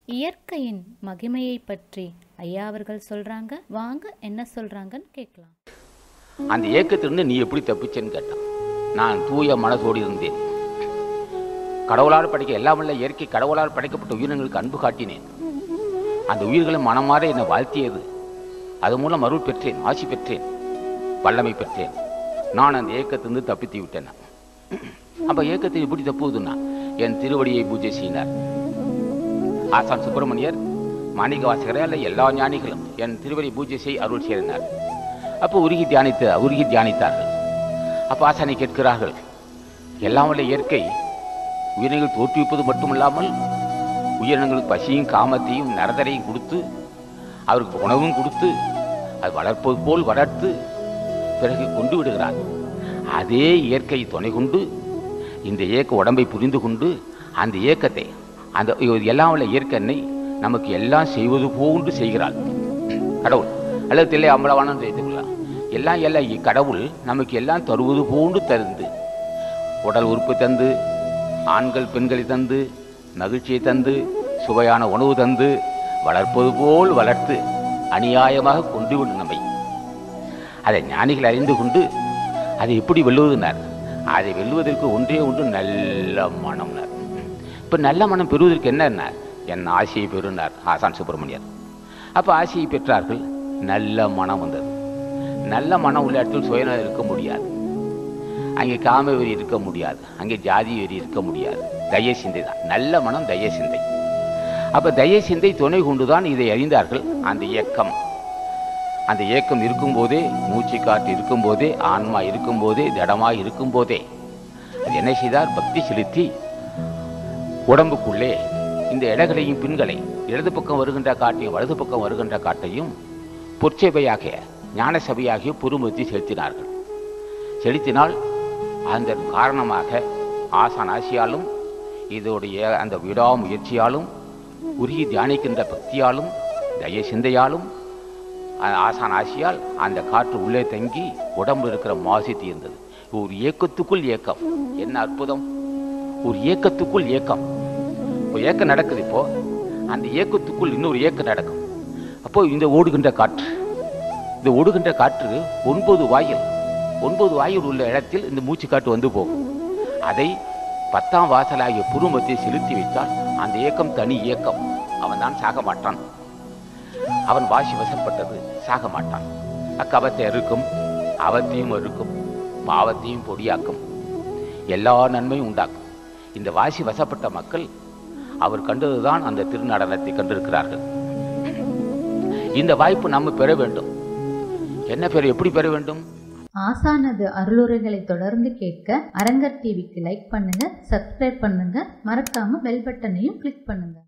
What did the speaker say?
இயற்கையின் மகிமையை பற்றி ஐயா அவர்கள் சொல்றாங்க வாங்க என்ன சொல்றாங்கன்னு கேட்கலாம் அந்த ஏக்கத்திலிருந்து நீ எப்படி தப்பிச்சேன்னு கேட்டான் நான் தூய மனதோடு இருந்தேன் கடவுளால் படைக்க எல்லாம் வல்ல இயற்கை கடவுளால் படைக்கப்பட்ட உயிரினங்களுக்கு அன்பு காட்டினேன் அந்த உயிர்களை மனமாற என்னை வாழ்த்தியது அது மூலம் அருள் பெற்றேன் ஆசி பெற்றேன் வல்லமை பெற்றேன் நான் அந்த ஏக்கத்திலிருந்து தப்பித்து விட்டேன் அப்ப ஏக்கத்தை எப்படி தப்புவதுன்னா என் திருவடியை பூஜை செய்யினார் ஆசான் சுப்பிரமணியர் மாணிக்க வாசகரே அல்ல எல்லா ஞானிகளும் என் திருவடி பூஜை செய் அருள் செய்தனர் அப்போ உருகி தியானித்து உருகி தியானித்தார்கள் அப்போ ஆசானை கேட்கிறார்கள் எல்லாம் வல்ல இயற்கை உயிரினங்கள் தோற்றுவிப்பது மட்டுமல்லாமல் உயிரினங்களுக்கு பசியும் காமத்தையும் நரதரையும் கொடுத்து அவருக்கு உணவும் கொடுத்து அது வளர்ப்பது போல் வளர்த்து பிறகு கொண்டு விடுகிறார் அதே இயற்கை துணை கொண்டு இந்த இயக்க உடம்பை புரிந்து கொண்டு அந்த இயக்கத்தை அந்த எல்லாம் உள்ள இயற்கை நமக்கு எல்லாம் செய்வது போன்று செய்கிறாள் கடவுள் அல்லது தில்லை அம்பலவானம் செய்துக்கலாம் எல்லாம் எல்லாம் கடவுள் நமக்கு எல்லாம் தருவது போன்று தருந்து உடல் உறுப்பு தந்து ஆண்கள் பெண்களை தந்து மகிழ்ச்சியை தந்து சுவையான உணவு தந்து வளர்ப்பது போல் வளர்த்து அநியாயமாக கொண்டு விடும் நம்மை அதை ஞானிகள் அறிந்து கொண்டு அதை எப்படி வெல்லுவதுனார் அதை வெல்லுவதற்கு ஒன்றே ஒன்று நல்ல மனம்னார் இப்போ நல்ல மனம் பெறுவதற்கு என்ன என் ஆசையை பெறுனார் ஆசான் சுப்பிரமணியர் அப்போ ஆசையை பெற்றார்கள் நல்ல மனம் வந்தது நல்ல மனம் உள்ள இடத்தில் சுயநலம் இருக்க முடியாது அங்கே காம வெறி இருக்க முடியாது அங்கே ஜாதி வெறி இருக்க முடியாது தய சிந்தை தான் நல்ல மனம் தய சிந்தை அப்போ தய சிந்தை துணை கொண்டுதான் இதை அறிந்தார்கள் அந்த இயக்கம் அந்த இயக்கம் இருக்கும்போதே மூச்சு காற்று இருக்கும்போதே ஆன்மா இருக்கும்போதே திடமாக இருக்கும்போதே அது என்ன செய்தார் பக்தி செலுத்தி உடம்புக்குள்ளே இந்த இடங்களையும் பின்களை இடது பக்கம் வருகின்ற காட்டையும் வலது பக்கம் வருகின்ற காட்டையும் பொற்சேவையாக ஞான சபையாகிய பொறுமத்தி செலுத்தினார்கள் செலுத்தினால் அந்த காரணமாக ஆசான் ஆசியாலும் இதோடைய அந்த விடாமுயற்சியாலும் உருகி தியானிக்கின்ற பக்தியாலும் தய சிந்தையாலும் ஆசான் ஆசியால் அந்த காற்று உள்ளே தங்கி உடம்பு இருக்கிற மாசி தீர்ந்தது ஒரு இயக்கத்துக்குள் இயக்கம் என்ன அற்புதம் ஒரு இயக்கத்துக்குள் இயக்கம் ஒரு இயக்கம் நடக்குது இப்போ அந்த இயக்கத்துக்குள் இன்னொரு இயக்கம் நடக்கும் அப்போ இந்த ஓடுகின்ற காற்று இந்த ஓடுகின்ற காற்று ஒன்பது வாயில் ஒன்பது வாயில் உள்ள இடத்தில் இந்த மூச்சு காற்று வந்து போகும் அதை பத்தாம் வாசலாகிய புருமத்தை செலுத்தி வைத்தால் அந்த இயக்கம் தனி இயக்கம் அவன் தான் சாக மாட்டான் அவன் வாசி வசப்பட்டது சாக மாட்டான் அக்கவத்தை அறுக்கும் அவத்தையும் அறுக்கும் பாவத்தையும் பொடியாக்கும் எல்லா நன்மையும் உண்டாக்கும் இந்த வாசி வசப்பட்ட மக்கள் அவர் கண்டதுதான் அந்த திருநடனத்தை கண்டிருக்கிறார்கள் இந்த வாய்ப்பு நம்ம பெற வேண்டும் என்ன பெற எப்படி பெற வேண்டும் ஆசானது அருளுரைகளை தொடர்ந்து கேட்க அரங்கர் டிவிக்கு லைக் பண்ணுங்க சப்ஸ்கிரைப் பண்ணுங்க மறக்காம பெல் பட்டனையும் கிளிக் பண்ணுங்க